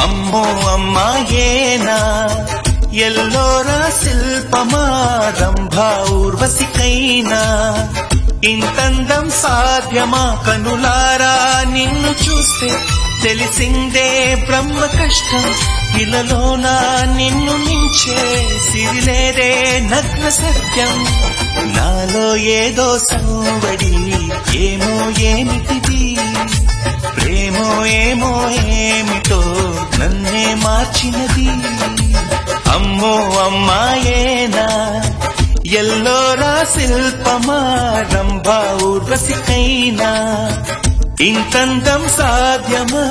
అమ్మో అమ్మాయేనా ఎల్లోరా శిల్పమా రంభా ఊర్వశికైనా ఇంతందం సాధ్యమా కనులారా నిన్ను చూస్తే తెలిసిందే బ్రహ్మ కష్టం ఇలలోన నిన్ను మించే సిరిలేరే నగ్న సత్యం నాలో ఏదో సంవడి ఏమో ఏమిటిది ప్రేమో ఏమో ఏమిటో నన్నే మార్చినది అమ్మో అమ్మాయేనా ఎల్లోరా శిల్పమా రంభా ఊర్వశికైనా ఇంతంతం సాధ్యమా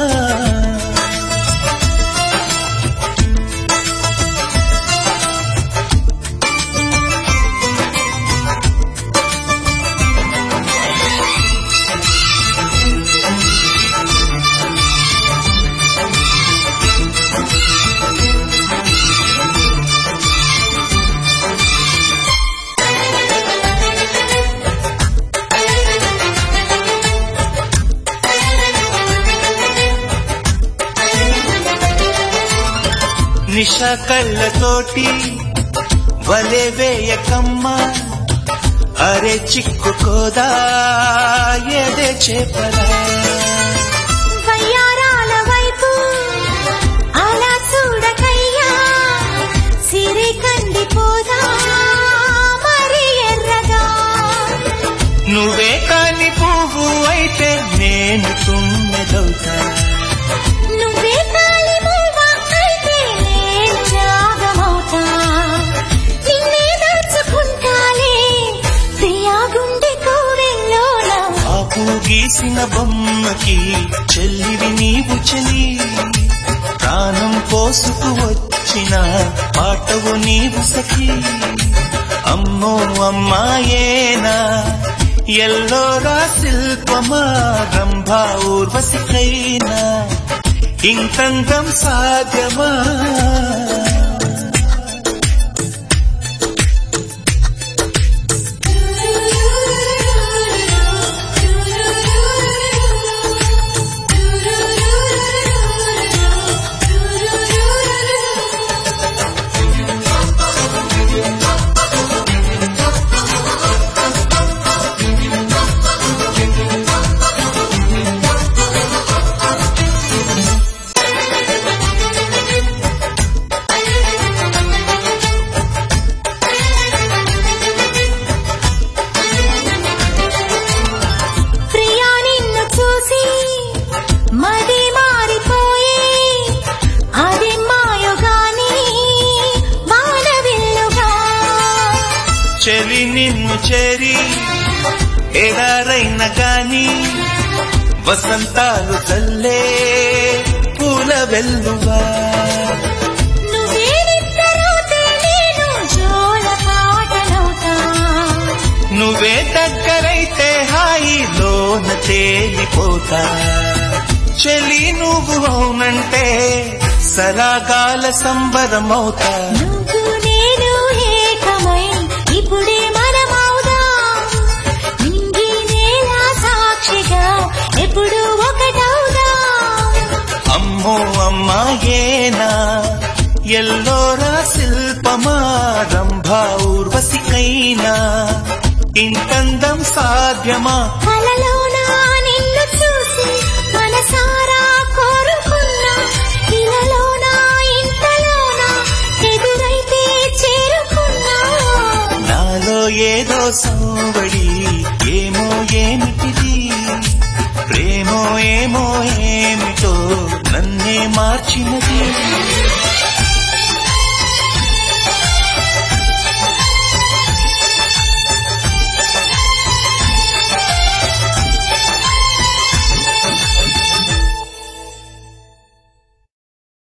నిష కళ్ళతోటి వలె వేయకమ్మా అరే చిక్కుకోదా ఎదే చేపరా వయ్యారాల వైపు అలా చూడకయ్యా సిరి కందిపోదా మరి ఎర్రగా నువ్వే కాని పువ్వు అయితే నేను తుమ్మెదవుతా నువ్వే కాలి మూవ అయితే నేను రాగమవుతా నిన్నే దాచుకుంటాలే ప్రియా గుండె కోవెల్లోన ఆపు గీసిన బొమ్మకి చెల్లివి నీవు చెలి ప్రాణం పోసుకు వచ్చిన పాటవు నీవు సఖి అమ్మో అమ్మాయేనా ఎల్లోరా శిల్పమా రంభా ఊర్వశికైనా ఇంతంతం సాధ్యమా ప్రియా నిన్ను చూసి మది మారిపోయి అది మాయుగాని మానవిల్లుగా చెలి నిన్ను చేరి ఎడారైన గాని వసంతాలు చల్లే పూల వెల్లువా నువ్వే నిద్రపోతే నేను జోల పాటలవుతా నువ్వే దగ్గరైతే హాయిలోన తేలిపోతా చెలి నువ్వు అవునంటే సరాగాల సంబరమవుతా నువ్వు నేను ఏకమై ఇప్పుడే మనమవుదా నింగి నేల సాక్షిగా ఎప్పుడు ఒకటవుదా అమ్మో అమ్మాయేనా ఎల్లోరా శిల్పమా రంభా ఊర్వశికైనా ఇంతందం సాధ్యమా కలలోన నిన్ను చూసి మనసారా కోరుకున్నా ఇలలోన ఇంతలోన ఎదురైతే చేరుకున్నా నాలో ఏదో సంవడి ఏమో ఏమిటిది ప్రేమో ఏమో ఏమిటో నన్నే మార్చినది